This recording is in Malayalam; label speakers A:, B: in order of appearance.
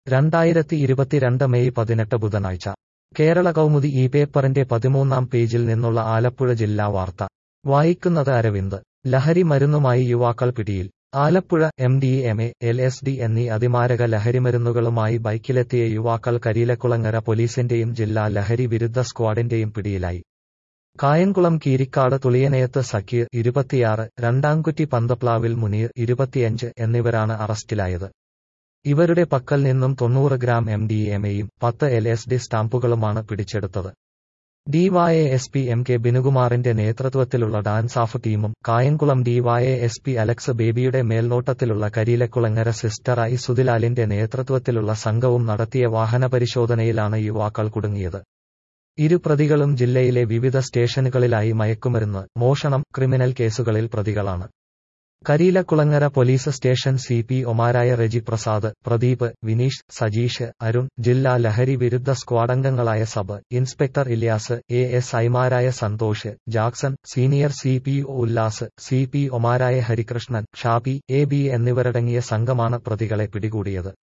A: രണ്ടായിരത്തി ഇരുപത്തിരണ്ട് മെയ് പതിനെട്ട് ബുധനാഴ്ച കേരള കൗമുദി ഈ പേപ്പറിന്റെ പതിമൂന്നാം പേജിൽ നിന്നുള്ള ആലപ്പുഴ ജില്ലാ വാർത്ത വായിക്കുന്നത് അരവിന്ദ് ലഹരി മരുന്നുമായി യുവാക്കൾ പിടിയിൽ Alappuzha M D M A L S D എന്നീ അതിമാരക ലഹരിമരുന്നുകളുമായി ബൈക്കിലെത്തിയ യുവാക്കൾ കരിയിലക്കുളങ്ങര പോലീസിന്റെയും ജില്ലാ ലഹരി വിരുദ്ധ സ്ക്വാഡിന്റെയും പിടിയിലായി കായംകുളം കീരിക്കാട് തുളിയനയത്ത് സക്കീർ ഇരുപത്തിയാറ് രണ്ടാംകുറ്റി പന്തപ്ലാവിൽ മുനീർ ഇരുപത്തിയഞ്ച് എന്നിവരാണ് അറസ്റ്റിലായത് ഇവരുടെ പക്കൽ നിന്നും തൊണ്ണൂറ് ഗ്രാം എം ഡി എം എയും പത്ത് എൽ എസ് ഡി സ്റ്റാമ്പുകളുമാണ് പിടിച്ചെടുത്തത് ഡിവൈഎ പി എം കെ ബിനുകുമാറിന്റെ നേതൃത്വത്തിലുള്ള ഡാൻസ് ഓഫ് ടീമും കായംകുളം ഡിവൈഎ പി അലക്സ് ബേബിയുടെ മേൽനോട്ടത്തിലുള്ള കരിയിലക്കുളങ്ങര സിസ്റ്റർ ഐ സുതിലാലിന്റെ നേതൃത്വത്തിലുള്ള സംഘവും നടത്തിയ വാഹനപരിശോധനയിലാണ് യുവാക്കൾ കുടുങ്ങിയത് ഇരു പ്രതികളും ജില്ലയിലെ വിവിധ സ്റ്റേഷനുകളിലായി മയക്കുമരുന്ന് മോഷണം ക്രിമിനൽ കേസുകളിൽ പ്രതികളാണ് Kariyilakulangara police station C P ഒമാരായ റെജി പ്രസാദ് പ്രദീപ് വിനീഷ് സജീഷ് അരുൺ ജില്ലാ ലഹരി വിരുദ്ധ സ്ക്വാഡംഗങ്ങളായ sub inspector Ilyas A S ഐമാരായ Santhosh Jackson senior C P O Ullas C P ഒമാരായ ഹരികൃഷ്ണൻ ഷാബി എ ബി എന്നിവരടങ്ങിയ സംഘമാണ് പ്രതികളെ പിടികൂടിയത്